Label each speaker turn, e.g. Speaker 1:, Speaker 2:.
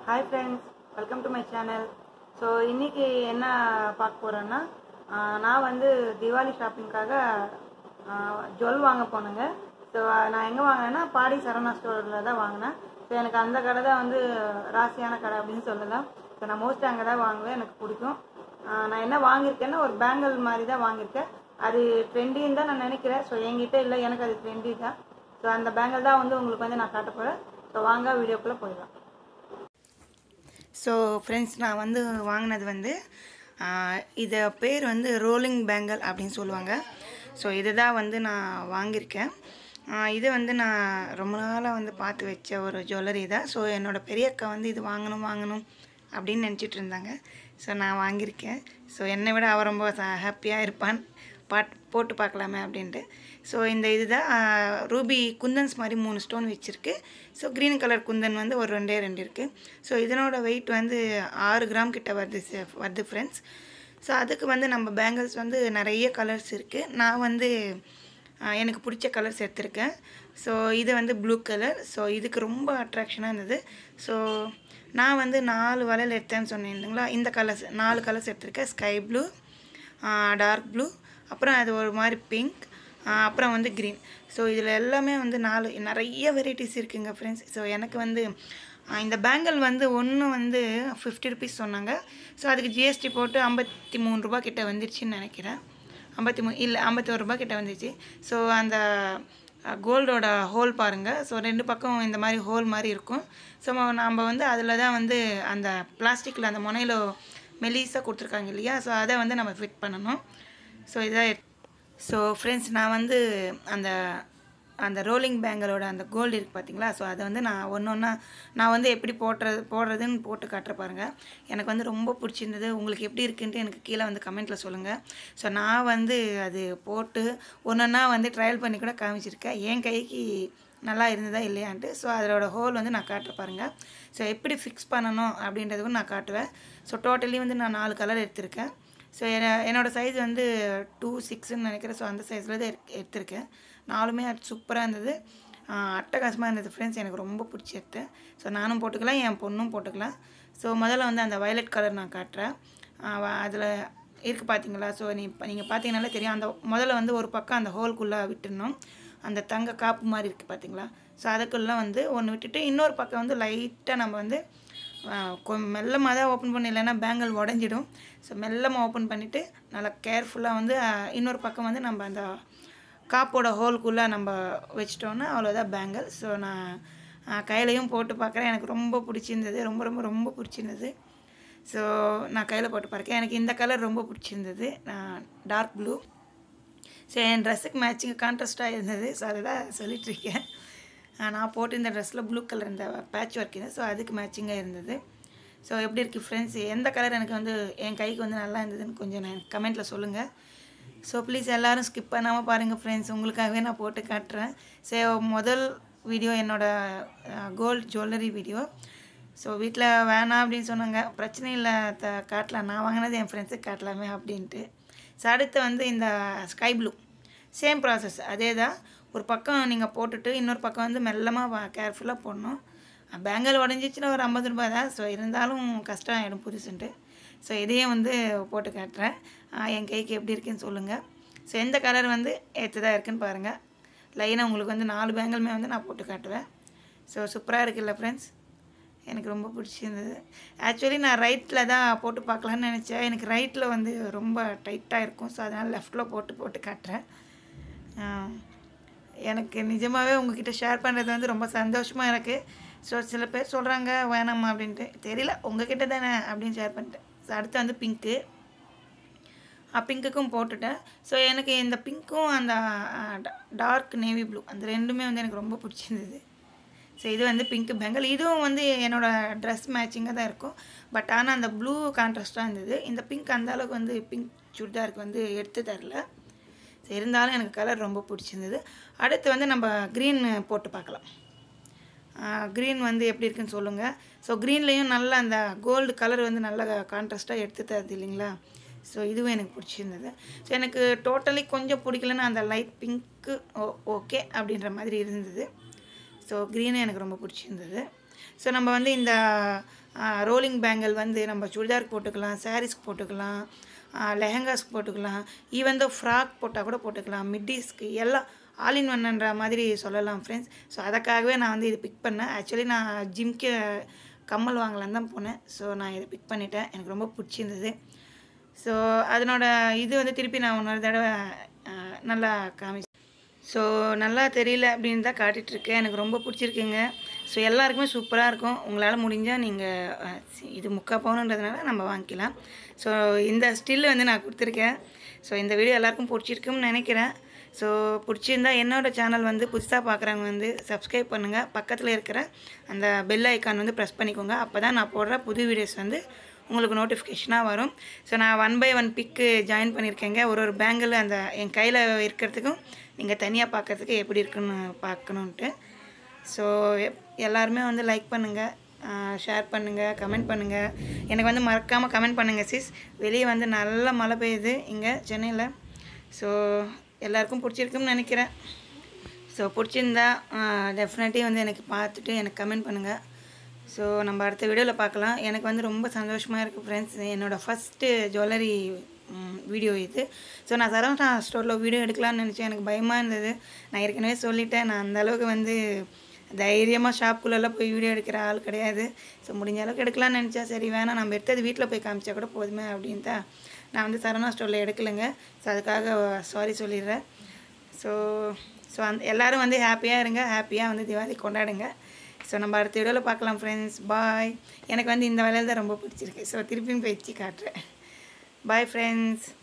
Speaker 1: hi friends welcome to my channel so இன்னைக்கு என்ன பார்க்க போகிறேன்னா நான் வந்து தீபாவளி ஷாப்பிங்காக ஜுவல் வாங்க போனேங்க ஸோ நான் எங்கே வாங்கினேன்னா பாடி சரவணா ஸ்டோரில் தான் வாங்கினேன் ஸோ எனக்கு அந்த கடை தான் வந்து ராசியான கடை அப்படின்னு சொல்லலாம் ஸோ நான் மோஸ்ட்லி அங்கே தான் வாங்குவேன் எனக்கு பிடிக்கும் ஆஹ் நான் என்ன வாங்கியிருக்கேன்னா ஒரு பேங்கிள் மாதிரி தான் வாங்கியிருக்கேன் அது ட்ரெண்டின்னு தான் நான் நினைக்கிறேன் ஸோ என்கிட்ட இல்லை எனக்கு அது ட்ரெண்டி தான் ஸோ அந்த பேங்கிள் தான் வந்து உங்களுக்கு வந்து நான் காட்ட போகிறேன் ஸோ வாங்க வீடியோக்குள்ளே போயிடலாம் ஸோ ஃப்ரெண்ட்ஸ் நான் வந்து வாங்கினது வந்து ஆஹ், இது பேர் வந்து ரோலிங் பேங்கல் அப்படின்னு சொல்லுவாங்க ஸோ இதுதான் வந்து நான் வாங்கியிருக்கேன் ஆஹ், இது வந்து நான் ரொம்ப நாளாக வந்து பார்த்து வச்ச ஒரு ஜுவல்லரி தான் ஸோ என்னோடய பெரிய அக்கா வந்து இது வாங்கணும் வாங்கணும் அப்படின்னு நினச்சிட்டு இருந்தாங்க ஸோ நான் வாங்கியிருக்கேன் ஸோ என்னை விட அவ ரொம்ப ஹாப்பியாக இருப்பான் பாட் போட்டு பார்க்கலாமே அப்படின்ட்டு ஸோ இந்த இதுதான் ஆஹ், ரூபி குந்தன்ஸ் மாதிரி மூணு ஸ்டோன் வச்சுருக்கு ஸோ க்ரீன் கலர் குந்தன் வந்து ஒரு ரெண்டே ரெண்டு இருக்குது ஸோ இதனோட வெயிட் வந்து ஆறு கிராம் கிட்ட வருது ச- வருது ஃப்ரெண்ட்ஸ் ஸோ அதுக்கு வந்து நம்ம பேங்கிள்ஸ் வந்து நிறைய கலர்ஸ் இருக்குது நான் வந்து ஆஹ், எனக்கு பிடிச்ச கலர்ஸ் எடுத்திருக்கேன் ஸோ இது வந்து ப்ளூ கலர் ஸோ இதுக்கு ரொம்ப அட்ராக்ஷனாக இருந்தது ஸோ நான் வந்து நாலு வளையல் எடுத்தேன்னு சொன்னேன் இல்லைங்களா இந்த கலர்ஸ் நாலு கலர்ஸ் எடுத்திருக்கேன் ஸ்கை ப்ளூ டார்க் ப்ளூ அப்புறம் அது ஒரு மாதிரி பிங்க் அப்புறம் வந்து க்ரீன் ஸோ இதில் எல்லாமே வந்து நாலு நிறைய வெரைட்டிஸ் இருக்குங்க ஃப்ரெண்ட்ஸ் ஸோ எனக்கு வந்து ஆ, இந்த பேங்கிள் வந்து ஒன்று வந்து ஃபிஃப்டி ருபீஸ் சொன்னாங்க ஸோ அதுக்கு ஜிஎஸ்டி போட்டு ஐம்பத்தி மூணு ரூபா கிட்ட வந்துருச்சுன்னு நினைக்கிறேன் ஐம்பத்தி மூணு இல்லை ஐம்பத்தோரு ரூபா கிட்ட வந்துச்சு ஸோ அந்த கோல்டோட ஹோல் பாருங்கள் ஸோ ரெண்டு பக்கம் இந்த மாதிரி ஹோல் மாதிரி இருக்கும் ஸோ நம்ம வந்து அதில் தான் வந்து அந்த பிளாஸ்டிக்கில் அந்த முனையில் மெலிசாக கொடுத்துருக்காங்க இல்லையா ஸோ அதை வந்து நம்ம ஃபிட் பண்ணணும் ஸோ இதான் ஸோ ஃப்ரெண்ட்ஸ் நான் வந்து அந்த அந்த ரோலிங் பேங்கலோட அந்த கோல்டு இருக்குது பார்த்தீங்களா ஸோ அதை வந்து நான் ஒன்று ஒன்றா நான் வந்து எப்படி போடுறது போடுறதுன்னு போட்டு காட்டுற பாருங்க எனக்கு வந்து ரொம்ப பிடிச்சிருந்தது உங்களுக்கு எப்படி இருக்குன்ட்டு எனக்கு கீழே வந்து கமெண்ட்டில் சொல்லுங்கள் ஸோ நான் வந்து அது போட்டு ஒன்றொன்னா வந்து ட்ரையல் பண்ணி கூட காமிச்சிருக்கேன் என் கைக்கு நல்லா இருந்ததா இல்லையான்ட்டு ஸோ அதோட ஹோல் வந்து நான் காட்டுற பாருங்க ஸோ எப்படி ஃபிக்ஸ் பண்ணணும் அப்படின்றதுக்கும் நான் காட்டுவேன் ஸோ டோட்டலி வந்து நான் நாலு கலர் எடுத்திருக்கேன் ஸோ என்னோடய சைஸ் வந்து டூ சிக்ஸ்ன்னு நினைக்கிறேன் ஸோ அந்த சைஸில் தான் எடுக்க- எடுத்திருக்கேன் நாலுமே அது சூப்பராக இருந்தது ஆஹ் அட்டகாசமாக இருந்தது ஃப்ரெண்ட்ஸ் எனக்கு ரொம்ப பிடிச்சி எடுத்தேன் ஸோ நானும் போட்டுக்கலாம் என் பொண்ணும் போட்டுக்கலாம் ஸோ முதல்ல வந்து அந்த வயலட் கலர் நான் காட்டுறேன் அதில் இருக்குது பார்த்தீங்களா ஸோ நீ நீங்கள் பார்த்தீங்கனாலே தெரியும் அந்த முதல்ல வந்து ஒரு பக்கம் அந்த ஹோல்குள்ளே விட்டுடணும் அந்த தங்க காப்பு மாதிரி இருக்குது பார்த்தீங்களா ஸோ அதுக்குள்ளே வந்து ஒன்று விட்டுட்டு இன்னொரு பக்கம் வந்து லைட்டாக நம்ம வந்து கொஞ்சம் மெல்லமாக தான் ஓப்பன் பண்ணி இல்லைன்னா பேங்கிள் உடஞ்சிடும் ஸோ மெல்லமாக ஓப்பன் பண்ணிவிட்டு நல்லா கேர்ஃபுல்லாக வந்து ஆஹ், இன்னொரு பக்கம் வந்து நம்ம அந்த காப்போட ஹோல்குள்ளே நம்ம வச்சிட்டோன்னா அவ்வளோதான் பேங்கிள் ஸோ நான் ஆஹ், கையிலையும் போட்டு பார்க்குறேன் எனக்கு ரொம்ப பிடிச்சிருந்தது ரொம்ப ரொம்ப ரொம்ப பிடிச்சிருந்தது ஸோ நான் கையில் போட்டு பார்க்கேன் எனக்கு இந்த கலர் ரொம்ப பிடிச்சிருந்தது டார்க் ப்ளூ ஸோ என் ட்ரெஸ்ஸுக்கு மேட்சிங் கான்ட்ராஸ்ட்டாக இருந்தது ஸோ அதை தான் சொல்லிகிட்ருக்கேன் நான் போட்டு இந்த ட்ரெஸ்ஸில் ப்ளூ கலர் இந்த பேட்ச் ஒர்க் இருந்தது ஸோ அதுக்கு மேட்சிங்காக இருந்தது ஸோ எப்படி இருக்குது ஃப்ரெண்ட்ஸ் எந்த கலர் எனக்கு வந்து என் கைக்கு வந்து நல்லா இருந்ததுன்னு கொஞ்சம் நான் கமெண்ட்டில் சொல்லுங்கள் ஸோ ப்ளீஸ் எல்லோரும் ஸ்கிப் பண்ணாமல் பாருங்கள் ஃப்ரெண்ட்ஸ் உங்களுக்காகவே நான் போட்டு காட்டுறேன் ஸோ முதல் வீடியோ என்னோடய கோல்ட் ஜுவல்லரி வீடியோ ஸோ வீட்டில் வேணாம் அப்படின்னு சொன்னாங்க பிரச்சனை இல்லை த காட்டலாம் நான் வாங்கினது என் ஃப்ரெண்ட்ஸுக்கு காட்டலாமே அப்படின்ட்டு ஸோ அடுத்து வந்து இந்த ஸ்கை ப்ளூ சேம் ப்ராசஸ் அதே தான் ஒரு பக்கம் நீங்கள் போட்டுட்டு இன்னொரு பக்கம் வந்து மெல்லமாக கேர்ஃபுல்லாக போடணும் பேங்கல் உடஞ்சிச்சுன்னா ஒரு ஐம்பது ரூபாய் தான் ஸோ இருந்தாலும் கஷ்டம் ஆகிடும் புதுசுன்ட்டு ஸோ இதையும் வந்து போட்டு காட்டுறேன் ஆ, என் கைக்கு எப்படி இருக்குன்னு சொல்லுங்கள் ஸோ எந்த கலர் வந்து ஏற்றதாக இருக்குன்னு பாருங்கள் லைனாக உங்களுக்கு வந்து நாலு பேங்கலுமே வந்து நான் போட்டு காட்டுவேன் ஸோ சூப்பராக இருக்குல்ல ஃப்ரெண்ட்ஸ் எனக்கு ரொம்ப பிடிச்சிருந்தது ஆக்சுவலி நான் ரைட்டில் தான் போட்டு பார்க்கலான்னு நினச்சேன் எனக்கு ரைட்டில் வந்து ரொம்ப டைட்டாக இருக்கும் ஸோ அதனால் லெஃப்ட்டில் போட்டு போட்டு காட்டுறேன் ஆஹ், எனக்கு நிஜமாகவே உங்ககிட்ட ஷேர் பண்ணுறது வந்து ரொம்ப சந்தோஷமாக இருக்குது ஸோ சில பேர் சொல்கிறாங்க வேணாம்மா அப்படின்ட்டு தெரியல உங்ககிட்ட தானே அப்படின்னு ஷேர் பண்ணிட்டேன் ஸோ அடுத்து வந்து பிங்க்கு பிங்க்குக்கும் போட்டுட்டேன் ஸோ எனக்கு இந்த பிங்க்கும் அந்த டார்க் நேவி ப்ளூ அந்த ரெண்டுமே வந்து எனக்கு ரொம்ப பிடிச்சிருந்தது ஸோ இது வந்து பிங்க் பெங்கல் இதுவும் வந்து என்னோட ட்ரெஸ் மேட்சிங்காக தான் இருக்கும் பட் ஆனால் அந்த ப்ளூ கான்ட்ராஸ்ட்டாக இருந்தது இந்த பிங்க் அந்த அளவுக்கு வந்து பிங்க் சுடிதாருக்கு வந்து எடுத்து தரல ஸோ இருந்தாலும் எனக்கு கலர் ரொம்ப பிடிச்சிருந்தது அடுத்து வந்து நம்ம க்ரீன் போட்டு பார்க்கலாம் க்ரீன் வந்து எப்படி இருக்குன்னு சொல்லுங்கள் ஸோ க்ரீன்லேயும் நல்லா அந்த கோல்டு கலர் வந்து நல்லா கான்ட்ராஸ்ட்டாக எடுத்து தருது இல்லைங்களா ஸோ இதுவும் எனக்கு பிடிச்சிருந்தது ஸோ எனக்கு டோட்டலி கொஞ்சம் பிடிக்கலன்னா அந்த லைட் பிங்க்கு ஓ ஓகே அப்படின்ற மாதிரி இருந்தது ஸோ க்ரீனும் எனக்கு ரொம்ப பிடிச்சிருந்தது ஸோ நம்ம வந்து இந்த ரோலிங் பேங்கிள் வந்து நம்ம சுடிதாருக்கு போட்டுக்கலாம் சாரீஸ்க்கு போட்டுக்கலாம் லெஹங்காஸ்க்கு போட்டுக்கலாம் ஈவன் தோ ஃப்ராக் போட்டால் கூட போட்டுக்கலாம் மிட்டீஸ்க்கு எல்லாம் ஆல் இன் ஒன்ன்ற மாதிரி சொல்லலாம் ஃப்ரெண்ட்ஸ் ஸோ அதுக்காகவே நான் வந்து இது பிக் பண்ணேன் ஆக்சுவலி நான் ஜிம்க்கு கம்மல் வாங்கலான்னு தான் போனேன் ஸோ நான் இதை பிக் பண்ணிட்டேன் எனக்கு ரொம்ப பிடிச்சிருந்தது ஸோ அதனோட இது வந்து திருப்பி நான் இன்னொரு தடவை அஹ், நல்லா காமி ஸோ நல்லா தெரியல அப்படின்னு தான் காட்டிகிட்ருக்கேன் எனக்கு ரொம்ப பிடிச்சிருக்குங்க ஸோ எல்லாருக்குமே சூப்பராக இருக்கும் உங்களால் முடிஞ்சால் நீங்கள் இது முக்கா பவுனுன்றதுனால நம்ம வாங்கிக்கலாம் ஸோ இந்த ஸ்டில் வந்து நான் கொடுத்துருக்கேன் ஸோ இந்த வீடியோ எல்லாருக்கும் பிடிச்சிருக்குன்னு நினைக்கிறேன் ஸோ பிடிச்சிருந்தா என்னோடய சேனல் வந்து புதுசாக பார்க்குறவங்க வந்து சப்ஸ்கிரைப் பண்ணுங்கள் பக்கத்தில் இருக்கிற அந்த பெல் ஐக்கான் வந்து ப்ரெஸ் பண்ணிக்கோங்க அப்போ தான் நான் போடுற புது வீடியோஸ் வந்து உங்களுக்கு நோட்டிஃபிகேஷனாக வரும் ஸோ நான் ஒன் பை ஒன் பிக்கு ஜாயின் பண்ணியிருக்கேங்க ஒரு ஒரு பேங்கில் அந்த என் கையில் இருக்கிறதுக்கும் நீங்கள் தனியாக பார்க்கறதுக்கு எப்படி இருக்குன்னு பார்க்கணுன்ட்டு ஸோ எல்லாருமே வந்து லைக் பண்ணுங்கள் ஷேர் பண்ணுங்கள் கமெண்ட் பண்ணுங்கள் எனக்கு வந்து மறக்காமல் கமெண்ட் பண்ணுங்கள் சிஸ் வெளியே வந்து நல்ல மழை பெய்யுது இங்கே சென்னையில் ஸோ எல்லாருக்கும் பிடிச்சிருக்குன்னு நினைக்கிறேன் ஸோ பிடிச்சிருந்தா டெஃபினெட்லி வந்து எனக்கு பார்த்துட்டு எனக்கு கமெண்ட் பண்ணுங்கள் ஸோ நம்ம அடுத்த வீடியோவில் பார்க்கலாம் எனக்கு வந்து ரொம்ப சந்தோஷமாக இருக்குது ஃப்ரெண்ட்ஸ் என்னோடய ஃபஸ்ட்டு ஜுவல்லரி வீடியோ இது ஸோ நான் சரவணா ஸ்டோரில் வீடியோ எடுக்கலாம்னு நினச்சேன் எனக்கு பயமாக இருந்தது நான் ஏற்கனவே சொல்லிட்டேன் நான் அந்த அளவுக்கு வந்து தைரியமாக ஷாப்புக்குள்ளெல்லாம் போய் வீடியோ எடுக்கிற ஆள் கிடையாது ஸோ முடிஞ்ச அளவுக்கு எடுக்கலாம்னு நினச்சா சரி வேணாம் நம்ம எடுத்தது வீட்டில் போய் காமிச்சா கூட போதுமே அப்படின்ட்டு நான் வந்து சரவணா ஸ்டோரில் எடுக்கலைங்க ஸோ அதுக்காக சாரி சொல்லிடுறேன் ஸோ ஸோ அந்த எல்லோரும் வந்து ஹாப்பியாக இருங்க ஹாப்பியாக வந்து தீபாவளி கொண்டாடுங்க ஸோ நம்ம அடுத்த வீடியோவில் பார்க்கலாம் ஃப்ரெண்ட்ஸ் பாய் எனக்கு வந்து இந்த வேலையில் தான் ரொம்ப பிடிச்சிருக்கு ஸோ திருப்பியும் போய் வச்சு காட்டுறேன் பாய் ஃப்ரெண்ட்ஸ்